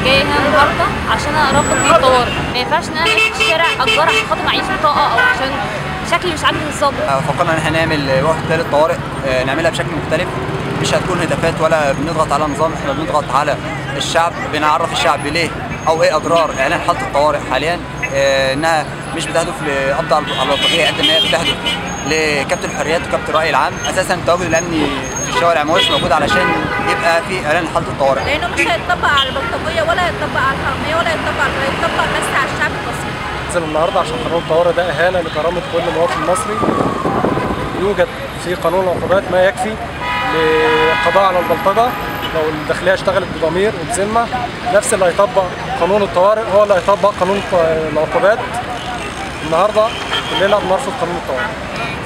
جايه هنا النهارده عشان اربط بيه الطوارئ ما ينفعش ان انا امشي في الشارع اتجرح عشان خاطر معيش بطاقه او عشان شكلي مش عاجب الظابط فكرنا ان احنا نعمل وحده طوارئ آه، نعملها بشكل مختلف مش هتكون هتافات ولا بنضغط على النظام احنا بنضغط على الشعب بنعرف الشعب ليه او ايه اضرار اعلان حاله الطوارئ حاليا آه، انها مش بتهدف لقبض على على البلطجيه قد ما هي بتهدف لكبت الحريات وكبت الراي العام اساسا التواجد الامني في الشوارع ما هوش موجود علشان يبقى في اعلان حاله الطوارئ لانه مش هيطبق على البلطجيه ولا هيطبق على الحراميه ولا هيطبق على هيطبق بس على الشعب المصري نزل النهارده عشان قانون الطوارئ ده اهانه لكرامه كل مواطن مصري يوجد في قانون العقوبات ما يكفي للقضاء على البلطجه لو الداخليه اشتغلت بضمير وبذمه نفس اللي هيطبق قانون الطوارئ هو اللي هيطبق قانون العقوبات النهارده كلنا بنرفض قانون الطوارئ